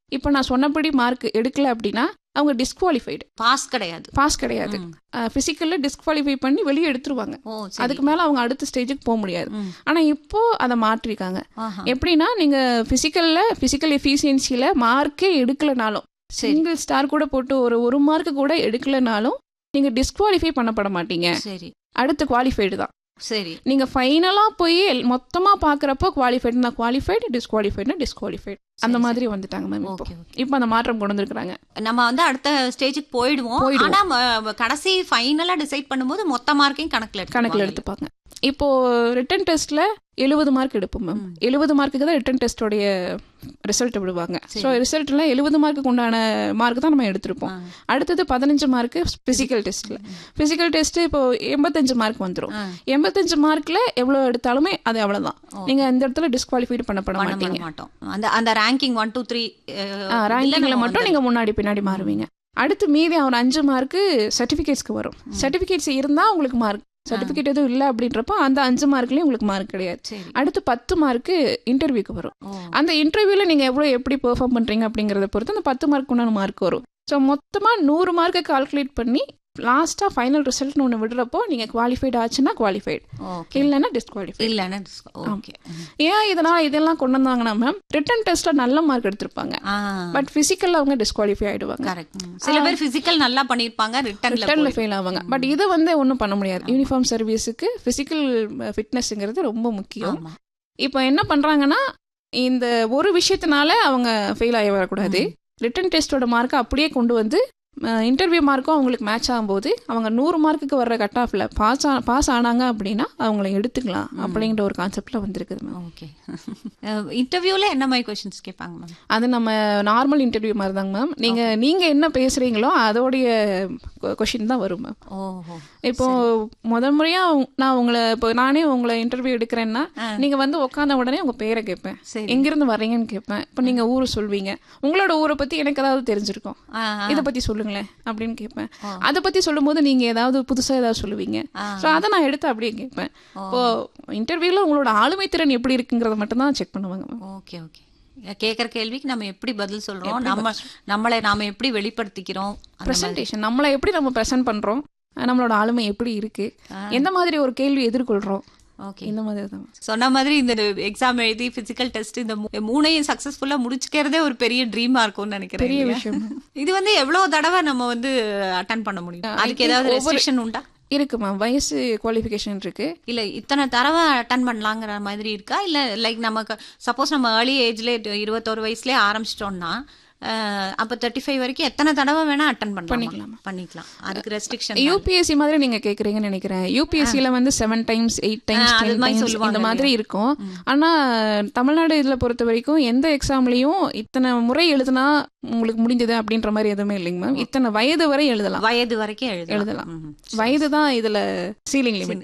இப்போ நான் சொன்னபடி மார்க் எடுக்கல அப்படின்னா அவங்க டிஸ்குவாலிஃபைடு பாஸ் கிடையாது பாஸ் கிடையாது ம். ஃபிசிக்கலில் டிஸ்குவாலிஃபை பண்ணி வெளியே எடுத்துருவாங்க ஓ சரி அதுக்கு மேலே அவங்க அடுத்த ஸ்டேஜுக்கு போக முடியாது ம். ஆனால் இப்போ அதை மாற்றிருக்காங்க ஆஹா. எப்படின்னா நீங்கள் ஃபிசிக்கலில் ஃபிசிக்கல் எஃபிஷியன்சியில் மார்க்கே எடுக்கலனாலும் சரி சிங்கிள் ஸ்டார் கூட போட்டு ஒரு ஒரு மார்க்கு கூட எடுக்கலனாலும் நீங்கள் டிஸ்குவாலிஃபை பண்ணப்பட மாட்டீங்க சரி அடுத்து குவாலிஃபைடு தான் சரி நீங்கள் ஃபைனலாக போய் மொத்தமாக பார்க்குறப்போ குவாலிஃபைடு நான் குவாலிஃபைடு டிஸ்குவாலிஃபைடுனா டிஸ்குவாலிஃபைடு அந்த சரி, மாதிரி வந்துட்டாங்க மேம் இப்போ ஓகே ஓகே இப்போ அந்த மாற்றம் கொண்டு வந்திருக்கிறாங்க நம்ம வந்து அடுத்த ஸ்டேஜுக்கு போயிடுவோம் போயிடுவோம். ஆனா ம- கடைசி ஃபைனலா டிசைட் பண்ணும்போது மொத்த மார்க்கையும் கணக்குல கணக்கில் எடுத்துப்பாங்க. எடுத்துப்பாங்க இப்போ ரிட்டன் டெஸ்ட்ல எழுபது மார்க் எடுப்போம் மேம் ம். எழுபது மார்க்குக்கு தான் ரிட்டன் டெஸ்டோடைய ரிசல்ட் விடுவாங்க சரி. ஸோ ரிசல்ட்ல எழுபது மார்க்குக்கு உண்டான மார்க் தான் நம்ம எடுத்திருப்போம் ஆ. அடுத்தது பதினஞ்சு மார்க் பிசிக்கல் டெஸ்ட்ல பிசிக்கல் டெஸ்ட் இப்போ எண்பத்தஞ்சு மார்க் வந்துடும் ஆ. எண்பத்தஞ்சு மார்க்ல எவ்வளோ எடுத்தாலுமே அது அவ்வளவுதான் ஓ. நீங்க இந்த இடத்துல டிஸ்குவாலிஃபைடு பண்ணப்பட பண்ண மாட்டீங்க மாட்டோம் அந்த அந்த ரேங்கிங் ஒன் டூ த்ரீ ரேங்கிங்ல மட்டும் நீங்க முன்னாடி பின்னாடி மாறுவீங்க அடுத்து மீதி ஒரு அஞ்சு மார்க்கு சர்டிஃபிகேட்ஸ்க்கு வரும் சர்டிஃபிகேட்ஸ் இருந்தா உங்களுக்கு மார்க் சர்டிஃபிகேட் எதுவும் இல்லை அப்படின்றப்ப அந்த அஞ்சு மார்க்லயும் உங்களுக்கு மார்க் கிடையாது சரி அடுத்து பத்து மார்க்கு இன்டர்வியூக்கு வரும் ஓ அந்த இன்டர்வியூல நீங்க எவ்வளவு எப்படி பெர்ஃபார்ம் பண்றீங்க அப்படிங்கறத பொறுத்து அந்த பத்து மார்க் உண்டான மார்க் வரும் ஸோ மொத்தமா நூறு மார்க்கை கால்குலேட் பண்ணி லாஸ்டா ஃபைனல் ரிசல்ட்னு ஒன்று விடுறப்போ நீங்க குவாலிஃபைட் ஆச்சுன்னா குவாலிஃபைட் ஓகே இல்லைன்னா டிஸ்குவாலிஃபைட் இல்லைன்னா ஓகே ஏன் இதனால இதெல்லாம் கொண்டு வந்தாங்கன்னா மேம் ரிட்டன் டெஸ்ட்ல நல்ல மார்க் எடுத்திருப்பாங்க ஆ பட் பிசிக்கல்ல அவங்க டிஸ்குவாலிஃபை ஆயிடுவாங்க கரெக்ட் சில பேர் பிசிக்கல் நல்லா பண்ணிருப்பாங்க ரிட்டர்ன்ல ரிட்டர்ன்ல ஃபெயில் ஆவாங்க பட் இதை வந்து ஒன்றும் பண்ண முடியாது யூனிஃபார்ம் சர்வீஸுக்கு ஃபிசிக்கல் ஃபிட்னஸ்ங்கிறது ரொம்ப முக்கியம் ஆமா இப்போ என்ன பண்றாங்கன்னா இந்த ஒரு விஷயத்தினால அவங்க ஃபெயில் ஆகி வரக்கூடாது ரிட்டன் டெஸ்ட்டோட மார்க்கை அப்படியே கொண்டு வந்து இன்டர்வியூ மார்க்கும் அவங்களுக்கு மேட்ச் ஆகும்போது அவங்க நூறு மார்க்குக்கு வர்ற கட் ஆஃப்ல பாஸ் பாஸ் ஆனாங்க அப்படின்னா அவங்கள எடுத்துக்கலாம் அப்படிங்கிற ஒரு கான்செப்ட்ல வந்திருக்குது மேம் ஓகே இன்டர்வியூல என்ன மாதிரி கொஸ்டின்ஸ் கேட்பாங்க மேம் அது நம்ம நார்மல் இன்டர்வியூ மாதிரி தாங்க மேம் நீங்க நீங்க என்ன பேசுறீங்களோ அதோடைய கொஷின் தான் வரும் மேம் ஓஹோ இப்போ முதல் முறையா உங்க- நான் உங்களை இப்போ நானே உங்களை இன்டர்வியூ எடுக்கிறேன்னா நீங்க வந்து உட்காந்த உடனே உங்க பேரை கேட்பேன் சரி எங்கிருந்து வர்றீங்கன்னு கேட்பேன் இப்போ நீங்க ஊர் சொல்வீங்க உங்களோட ஊரை பத்தி எனக்கு ஏதாவது தெரிஞ்சிருக்கும் ஆ, ஆ. இதை பத்தி சொல்லுங்களேன் அப்படின்னு கேட்பேன் அதை பத்தி சொல்லும்போது நீங்க ஏதாவது புதுசா ஏதாவது சொல்லுவீங்க ஆ. ஸோ அதை நான் எடுத்து அப்படியே கேட்பேன் இப்போ இன்டர்வியூல உங்களோட ஆளுமை திறன் எப்படி இருக்குங்கிறத மட்டும் தான் செக் பண்ணுவாங்க மேம் ஓகே ஓகே கேட்குற கேள்விக்கு நம்ம எப்படி பதில் சொல்றோம் நம்ம நம்மளை நாம எப்படி வெளிப்படுத்திக்கிறோம் அந்த மாதிரி. ப்ரெசன்டேஷன் நம்மளை எப்படி நம்ம ப்ரெசென்ட் பண்றோம் நம்மளோட ஆளுமை எப்படி இருக்கு எந்த மாதிரி ஒரு கேள்வி எதிர்கொள்றோம் ஓகே இந்த மாதிரி தான் சொன்ன மாதிரி இந்த எக்ஸாம் எழுதி பிசிக்கல் டெஸ்ட் இந்த மூ- மூணையும் சக்சஸ்ஃபுல்லா முடிச்சுக்கிறதே ஒரு பெரிய ட்ரீமா இருக்கும்னு நினைக்கிறேன் பெரிய இல்லையா? விஷயம் இது வந்து எவ்வளவு தடவை நம்ம வந்து அட்டன் பண்ண முடியும் அதுக்கு ஏதாவது ரெஸ்ட்ரிக்ஷன் உண்டா இருக்கு மேம் வயசு குவாலிஃபிகேஷன் இருக்கு இல்ல இத்தனை தடவை அட்டன் பண்ணலாங்கிற மாதிரி இருக்கா இல்ல லைக் நமக்கு சப்போஸ் நம்ம ஏர்லி ஏஜ்ல இருபத்தோரு வயசுலயே ஆரம்பிச்சிட்டோம்னா அஹ், அப்ப தேர்ட்டி ஃபைவ் வரைக்கும் எத்தனை தடவை வேணா அட்டன் பண்ணலாம் பண்ணிக்கலாம். பண்ணிக்கலாம் அதுக்கு ரெஸ்ட்ரிக்ஷன் யூபிஎஸ்சி மாதிரி நீங்க கேக்குறீங்கன்னு நினைக்கிறேன் யூபிஎஸ்சில வந்து செவன் டைம்ஸ் எயிட் டைம்ஸ் அது டென் மாதிரி டைம்ஸ் சொல்லுவாங்க இந்த மாதிரி இருக்கும் ஆனா தமிழ்நாடு இதுல பொறுத்த வரைக்கும் எந்த எக்ஸாம்லயும் இத்தனை முறை எழுதுனா உங்களுக்கு முடிஞ்சது அப்படின்ற மாதிரி எதுவுமே இல்லைங்க மேம் இத்தனை வயது வரை எழுதலாம் வயது வரைக்கும் எழுதலாம் எழுதலாம். ம். வயது தான் இதுல சீலிங் லிமிட்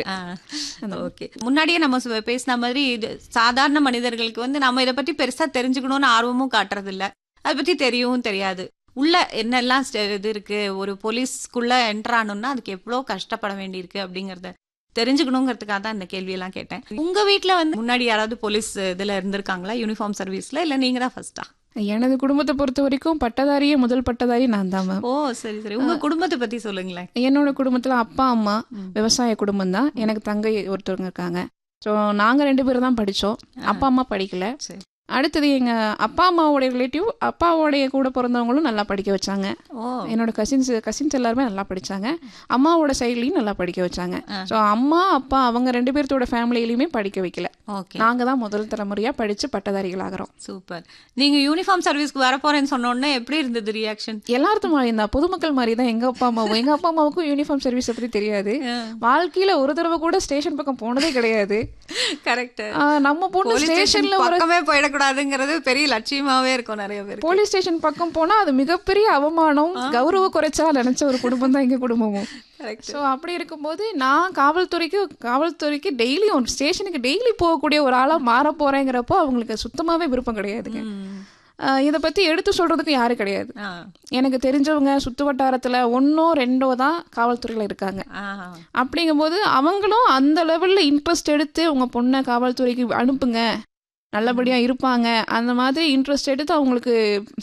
ஓகே முன்னாடியே நம்ம சு- பேசின மாதிரி இது சாதாரண மனிதர்களுக்கு வந்து நம்ம இதை பத்தி பெருசா தெரிஞ்சுக்கணும்னு ஆர்வமும் காட்டுறது இல்ல அதை பத்தி தெரியவும் தெரியாது உள்ள என்னெல்லாம் ஸ்ட- இது இருக்கு ஒரு போலீஸ்க்குள்ள என்டர் ஆகணும்னா அதுக்கு எவ்வளவு கஷ்டப்பட வேண்டியிருக்கு அப்படிங்கறத தெரிஞ்சுக்கணுங்கிறதுக்காக தான் இந்த கேள்வியெல்லாம் கேட்டேன் உங்க வீட்ல வந்து முன்னாடி யாராவது போலீஸ் இதுல இருந்திருக்காங்களா யூனிஃபார்ம் சர்வீஸ்ல இல்ல நீங்க தான் ஃபர்ஸ்டா எனது குடும்பத்தை பொறுத்த வரைக்கும் பட்டதாரியே முதல் பட்டதாரி நான் தான் மேம் ஓ சரி சரி உங்க குடும்பத்தை பத்தி சொல்லுங்களேன் என்னோட குடும்பத்துல அப்பா அம்மா விவசாய குடும்பம் தான் எனக்கு தங்கை ஒருத்தவங்க இருக்காங்க ஸோ நாங்க ரெண்டு பேரும் தான் படிச்சோம் அப்பா அம்மா படிக்கல சரி அடுத்தது எங்க அப்பா அம்மாவோட ரிலேட்டிவ் அப்பாவோடைய கூட பிறந்தவங்களும் நல்லா படிக்க வச்சாங்க ஓ என்னோட கசின்ஸ் கசின்ஸ் எல்லாருமே நல்லா படிச்சாங்க அம்மாவோட சைட்லயும் நல்லா படிக்க வச்சாங்க ஸோ அம்மா அப்பா அவங்க ரெண்டு பேர்த்தோட ஃபேமிலியிலயுமே படிக்க வைக்கல ஓகே நாங்க தான் முதல் தலைமுறையா படிச்சு பட்டதாரிகள் ஆகிறோம் சூப்பர் நீங்க யூனிஃபார்ம் சர்வீஸ்க்கு வர போறேன்னு சொன்ன உடனே எப்படி இருந்தது ரியாக்ஷன் எல்லார்த்தும் மாதிரி தான் பொதுமக்கள் மாதிரி தான் எங்க அப்பா அம்மாவும் எங்க அப்பா அம்மாவுக்கும் யூனிஃபார்ம் சர்வீஸ் பத்தி தெரியாது வாழ்க்கையில ஒரு தடவை கூட ஸ்டேஷன் பக்கம் போனதே கிடையாது கரெக்ட் ஆஹ் நம்ம பொண்ணு ஸ்டேஷன்ல ஒரு பக்கமே போயிடக்கூடாதுங்கிறது பெரிய லட்சியமாவே இருக்கும் நிறைய பேருக்கு போலீஸ் ஸ்டேஷன் பக்கம் போனா அது மிகப்பெரிய அவமானம் கௌரவ குறைச்சா நினைச்ச ஒரு குடும்பம் தான் எங்க குடும்பமும் Correct. ஸோ அப்படி இருக்கும்போது நான் காவல்துறைக்கு காவல்துறைக்கு டெய்லி ஒரு ஸ்டேஷனுக்கு டெய்லி போகக்கூடிய ஒரு ஆளா மாற போறேங்கிறப்போ அவங்களுக்கு சுத்தமாவே விருப்பம் கிடையாதுங்க ம். ஆஹ் இதை பத்தி எடுத்து சொல்றதுக்கு யாரும் கிடையாது ஆ. எனக்கு தெரிஞ்சவங்க சுத்து வட்டாரத்துல ஒன்னோ ரெண்டோ தான் காவல்துறையில இருக்காங்க ஆ. அப்படிங்கும்போது அவங்களும் அந்த லெவல்ல இன்ட்ரெஸ்ட் எடுத்து உங்க பொண்ணை காவல்துறைக்கு அனுப்புங்க நல்லபடியா இருப்பாங்க அந்த மாதிரி இன்ட்ரெஸ்ட் எடுத்து அவங்களுக்கு